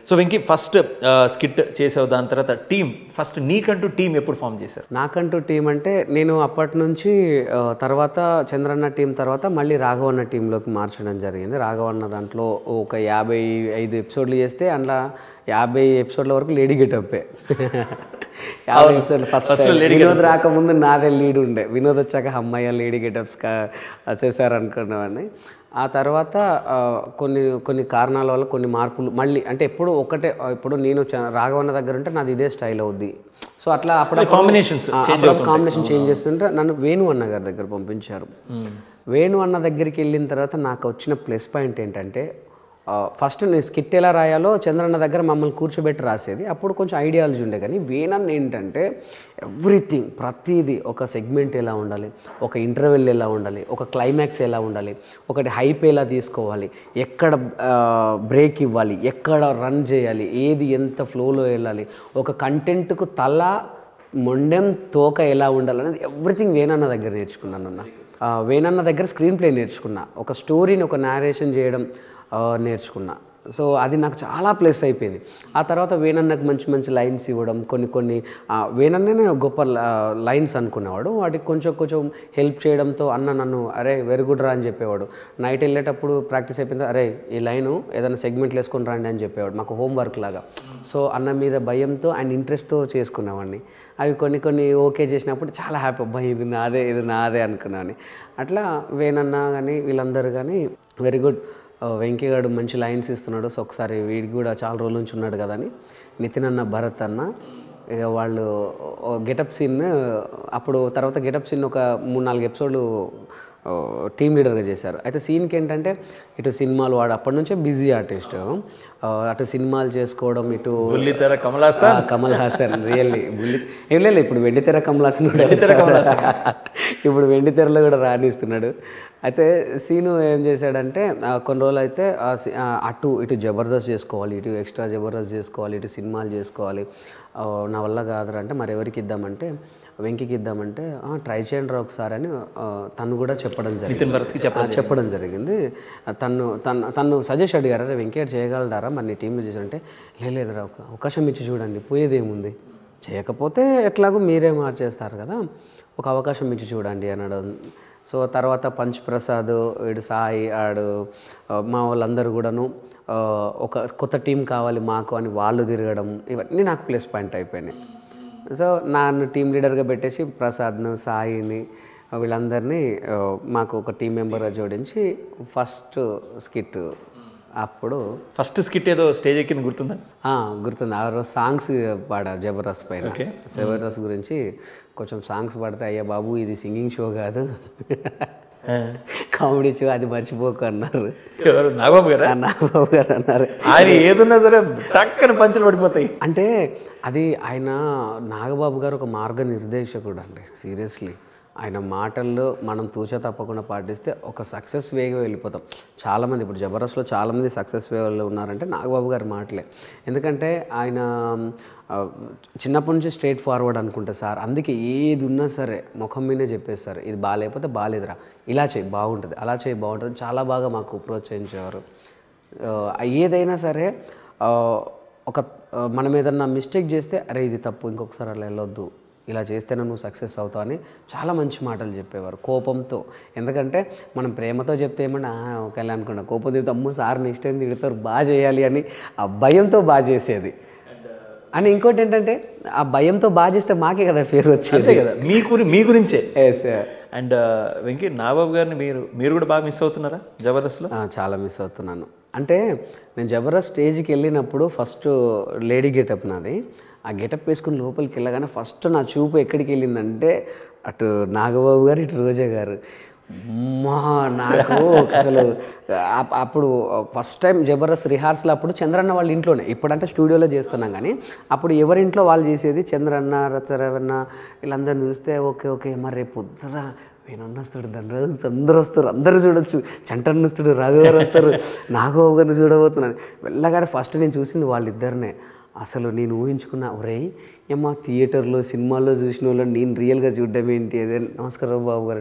so Venky first skit చేసావు దాని తర్వాత టీం ఫస్ట్ నీకంటూ టీం ఎప్పుడు ఫామ్ చేశారు నాకంటూ టీం అంటే నేను అప్పటి నుంచి ఆ, తర్వాత చంద్రన్న టీం తర్వాత మళ్ళీ రాఘవన్న టీంలోకి మార్చడం జరిగింది రాఘవన్న దాంట్లో ఒక యాభై ఐదు ఎపిసోడ్లు చేస్తే అందులో యాభై ఎపిసోడ్ల వరకు లేడీ గెటప్పే యాభై ఎపిసోడ్లు ఫస్ట్ వినోద్ రాకముందు నాదే లీడ్ ఉండే వినోద్ వచ్చాక అమ్మాయి లేడీ గెటప్స్ చేశారు అనుకునేవాడిని ఆ తర్వాత ఆ, కొన్ని కొన్ని కారణాల వల్ల కొన్ని మార్పులు మళ్ళీ అంటే ఎప్పుడు ఒకటే ఇప్పుడు నేను చ- రాఘవన్న దగ్గర ఉంటే నాది ఇదే స్టైల్ అవుద్ది సో అట్లా అప్పుడు కాంబినేషన్స్ కాంబినేషన్ చేంజ్ చేస్తుంటే నన్ను వేణు అన్న గారి దగ్గర పంపించారు వేణు అన్న దగ్గరికి వెళ్ళిన తర్వాత నాకు వచ్చిన ప్లస్ పాయింట్ ఏంటంటే ఫస్ట్ నేను స్కిట్ ఎలా రాయాలో చంద్రన్న దగ్గర మమ్మల్ని కూర్చోబెట్టి రాసేది అప్పుడు కొంచెం ఐడియాలజీ ఉండే కానీ వేణన్న ఏంటంటే ఎవ్రీథింగ్ ప్రతిదీ ఒక సెగ్మెంట్ ఎలా ఉండాలి ఒక ఇంటర్వెల్ ఎలా ఉండాలి ఒక క్లైమాక్స్ ఎలా ఉండాలి ఒకటి హైప్ ఎలా తీసుకోవాలి ఎక్కడ బ్రేక్ ఇవ్వాలి ఎక్కడ రన్ చేయాలి ఏది ఎంత ఫ్లోలో వెళ్ళాలి ఒక కంటెంట్కు తల మొండెం తోక ఎలా ఉండాలనేది ఎవ్రీథింగ్ వేనన్న దగ్గర నేర్చుకున్నాను అన్న ఆ, వేనన్న దగ్గర స్క్రీన్ ప్లే నేర్చుకున్నా ఒక స్టోరీని ఒక నేరేషన్ చేయడం ఆ, నేర్చుకున్నా సో అది నాకు చాలా ప్లస్ అయిపోయింది ఆ తర్వాత వేనన్నకు మంచి మంచి లైన్స్ ఇవ్వడం కొన్ని కొన్ని ఆ, వేనన్ననే గొప్ప లైన్స్ అనుకునేవాడు వాటికి కొంచెం కొంచెం హెల్ప్ చేయడంతో అన్న నన్ను అరే వెరీ గుడ్ రా అని చెప్పేవాడు నైట్ వెళ్ళేటప్పుడు ప్రాక్టీస్ అయిపోయింది అరే ఈ లైను ఏదైనా సెగ్మెంట్లు వేసుకొని రండి అని చెప్పేవాడు మాకు హోంవర్క్ లాగా సో అన్న మీద భయంతో అండ్ ఇంట్రెస్ట్తో చేసుకునేవాడిని అవి కొన్ని కొన్ని ఓకే చేసినప్పుడు చాలా హ్యాపీ అబ్బాయి ఇది నాదే ఇది నాదే అనుకున్నాను అట్లా వేనన్న కానీ వీళ్ళందరూ కానీ వెరీ గుడ్ వెంకయ్యగాడు మంచి లైన్స్ ఇస్తున్నాడు సో ఒకసారి వీడికి కూడా చాలా రోజుల నుంచి ఉన్నాడు కదా అని నితిన్ అన్న భరత్ అన్న ఇక వాళ్ళు గెటప్ సీన్ అప్పుడు తర్వాత గెటప్ సీన్ ఒక మూడు నాలుగు ఎపిసోడ్లు టీమ్ లీడర్గా చేశారు అయితే సీన్కి ఏంటంటే ఇటు సినిమాలు వాడు అప్పటి నుంచే బిజీ ఆర్టిస్ట్ అటు సినిమాలు చేసుకోవడం ఇటు బుల్లితెర కమలాసన్ ఆ, కమల్ హాసన్ రియల్లీ బుల్లి ఏం లేదు ఇప్పుడు వెండితెర కమల్ హాసన్ కూడా ఇప్పుడు వెండితెరలో కూడా రాణిస్తున్నాడు అయితే సీను ఏం చేశాడంటే ఆ, కొన్ని రోజులు అయితే ఆ సి- ఆ, అటు ఇటు జబర్దస్త్ చేసుకోవాలి ఇటు ఎక్స్ట్రా జబర్దస్త్ చేసుకోవాలి ఇటు సినిమాలు చేసుకోవాలి ఆ, నా వల్ల కాదురా అంటే మరి ఎవరికి ఇద్దామంటే వెంకికి ఇద్దామంటే "ఆ, ట్రై చేయండి రా ఒకసారి అని ఆ, తను కూడా చెప్పడం జరిగింది నితిన్ భరత్కి చెప్పండి ఆ, చెప్పడం జరిగింది ఆ, తను తను తను సజెస్ట్ అడిగారు "అరే, వెంకయ్య చేయగలడారా మరి నీ టీంలో చేశారంటే "లే, లేదురా ఒక అవకాశం ఇచ్చి చూడండి పోయేదేముంది చేయకపోతే ఎట్లాగో మీరే మార్చేస్తారు కదా ఒక అవకాశం ఇచ్చి చూడండి అనడం సో తర్వాత పంచ్ ప్రసాద్ వీడు సాయి ఆడు ఆ, మా వాళ్ళందరూ కూడాను ఆ, ఒక కొత్త టీం కావాలి మాకు అని వాళ్ళు తిరగడం ఇవన్నీ నాకు ప్లస్ పాయింట్ అయిపోయినాయి సో నన్ను టీం లీడర్గా పెట్టేసి ప్రసాద్ను సాయిని వీళ్ళందరినీ ఆ, మాకు ఒక టీం మెంబర్గా జోడించి ఫస్ట్ స్కిట్ అప్పుడు ఫస్ట్ స్కిట్ ఏదో స్టేజ్ ఎక్కింది గుర్తుందా ఆ, గుర్తుంది ఆ రోజు సాంగ్స్ పాడా జబర్దస్త్ పైన జబర్దస్త్ గురించి కొంచెం సాంగ్స్ పాడితే అయ్యా బాబు ఇది సింగింగ్ షో కాదు కామెడీ షో అది మర్చిపోకు అన్నారు ఎవరు నాగబాబు గారా ఆ నాగబాబు గారు అన్నారు ఆయన ఏదున్నా సరే టక్కన పంచులు పడిపోతాయి అంటే అది ఆయన నాగబాబు గారు ఒక మార్గనిర్దేశకుడు అండి సీరియస్లీ ఆయన మాటల్లో మనం తూచ తప్పకుండా పాటిస్తే ఒక సక్సెస్ వేగా వెళ్ళిపోతాం చాలామంది ఇప్పుడు జబర్దస్త్లో చాలామంది సక్సెస్ వేలో ఉన్నారంటే నాగబాబు గారి మాటలే ఎందుకంటే ఆయన ఆ, చిన్నప్పటి నుంచి స్ట్రైట్ ఫార్వర్డ్ అనుకుంటా సార్ అందుకే ఏది ఉన్నా సరే ముఖం మీదే చెప్పేస్తారు ఇది బాగాలేకపోతే బాగాలేదురా ఇలా చేయి బాగుంటుంది అలా చేయి బాగుంటుంది చాలా బాగా మాకు ప్రోత్సహించేవారు ఆ, ఏదైనా సరే ఆ, ఒక ఆ, మనం ఏదన్నా మిస్టేక్ చేస్తే అరే ఇది తప్పు ఇంకొకసారి అలా వెళ్ళొద్దు ఇలా చేస్తేనే నువ్వు సక్సెస్ అవుతావు అని చాలా మంచి మాటలు చెప్పేవారు కోపంతో ఎందుకంటే మనం ప్రేమతో చెప్తే ఏమన్నా "ఆ, ఒకవేళ అనుకున్నా కోపం తిడితే అమ్మో సార్ నెక్స్ట్ టైం తిడతారు బాగా చేయాలి అని ఆ భయంతో బాగా చేసేది అని ఇంకోటి ఏంటంటే ఆ భయంతో బాగా చేస్తే మాకే కదా పేరు వచ్చేది అంతే కదా మీ గురి మీ గురించే ఎస్ అండ్ వెంకీ నాగబాబు గారిని మీరు మీరు కూడా బాగా మిస్ అవుతున్నారా జబర్దస్త్లో ఆ, చాలా మిస్ అవుతున్నాను అంటే నేను జబర్దస్త్ స్టేజ్కి వెళ్ళినప్పుడు ఫస్ట్ లేడీ గెటప్ నాది ఆ గెటప్ వేసుకుని లోపలికి వెళ్ళగానే ఫస్ట్ నా చూపు ఎక్కడికి వెళ్ళిందంటే అటు నాగబాబు గారు ఇటు రోజా గారు మా నాకు అసలు అప్- అప్పుడు ఫస్ట్ టైం జబర్దస్త్ రిహార్సల్ అప్పుడు చంద్రన్న వాళ్ళ ఇంట్లోనే ఇప్పుడంటే స్టూడియోలో చేస్తున్నాం కానీ అప్పుడు ఎవరింట్లో వాళ్ళు చేసేది చంద్రన్న రచరవన్న వీళ్ళందరిని చూస్తే ఓకే ఓకే మరి రేపు పొద్దున నేను వస్తాడు ధనరాజు అందరూ వస్తారు అందరూ చూడొచ్చు చంటన్ వస్తాడు రాఘవ గారు వస్తారు నాగబాబు గారిని చూడబోతున్నాను వెళ్ళగానే ఫస్ట్ నేను చూసింది వాళ్ళిద్దరినే అసలు నేను ఊహించుకున్న ఒరేయ్ ఏమో థియేటర్లో సినిమాల్లో చూసిన వాళ్ళు నేను రియల్గా చూడడం ఏంటి అదే నమస్కారం బాబు గారు అంటే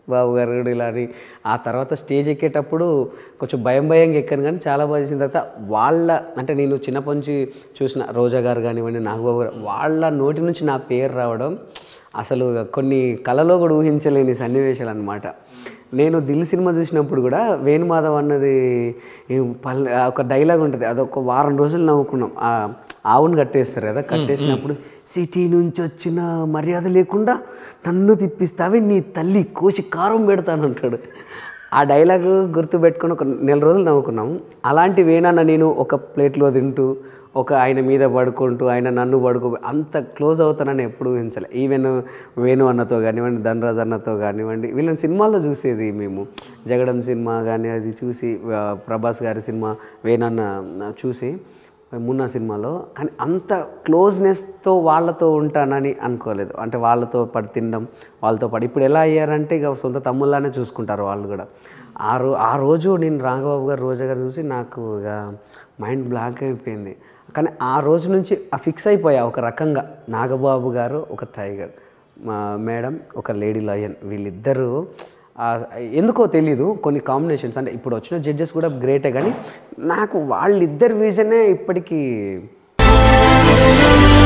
బాబు గారు కూడా ఇలా అని ఆ తర్వాత స్టేజ్ ఎక్కేటప్పుడు కొంచెం భయం భయంగా ఎక్కాను కానీ చాలా బాగా చేసిన తర్వాత వాళ్ళ అంటే నేను చిన్నప్పటి నుంచి చూసిన రోజా గారు కానివ్వండి నాగబాబు గారు వాళ్ళ నోటి నుంచి నా పేరు రావడం అసలు కొన్ని కళలో కూడా ఊహించలేని సన్నివేశాలు అనమాట నేను దిల్ సినిమా చూసినప్పుడు కూడా వేణుమాధవ్ అన్నది ఏం పల్లె ఆ ఒక డైలాగ్ ఉంటుంది అదొక వారం రోజులు నవ్వుకున్నాం ఆ ఆవును కట్టేస్తారు కదా కట్టేసినప్పుడు సిటీ నుంచి వచ్చిన మర్యాద లేకుండా నన్ను తిప్పిస్తావి నీ తల్లి కోసి కారం పెడతాను అంటాడు ఆ డైలాగ్ గుర్తుపెట్టుకొని ఒక నెల రోజులు నవ్వుకున్నాము అలాంటి వేణన్న నేను ఒక ప్లేట్లో తింటూ ఒక ఆయన మీద పడుకుంటూ ఆయన నన్ను పడుకో అంత క్లోజ్ అవుతానని ఎప్పుడు ఊహించలే ఈవెన్ వేణు అన్నతో కానివ్వండి ధనరాజ్ అన్నతో కానివ్వండి వీళ్ళని సినిమాల్లో చూసేది మేము జగడం సినిమా కానీ అది చూసి ఆ, ప్రభాస్ గారి సినిమా వేణన్న చూసి మున్నా సినిమాలో కానీ అంత క్లోజ్నెస్తో వాళ్ళతో ఉంటానని అనుకోలేదు అంటే వాళ్ళతో పడి తినడం వాళ్ళతో పడి ఇప్పుడు ఎలా అయ్యారంటే ఇక సొంత తమ్ముళ్ళనే చూసుకుంటారు వాళ్ళు కూడా ఆ రో ఆ రోజు నేను రాఘబాబు గారు రోజా గారు చూసి నాకు ఇక మైండ్ బ్లాక్ అయిపోయింది కానీ ఆ రోజు నుంచి ఆ ఫిక్స్ అయిపోయా ఒక రకంగా నాగబాబు గారు ఒక టైగర్ మా మేడం ఒక లేడీ లయన్ వీళ్ళిద్దరూ ఆ, ఎందుకో తెలీదు కొన్ని కాంబినేషన్స్ అంటే ఇప్పుడు వచ్చిన జడ్జెస్ కూడా గ్రేటే కానీ నాకు వాళ్ళిద్దరి విజనే ఇప్పటికీ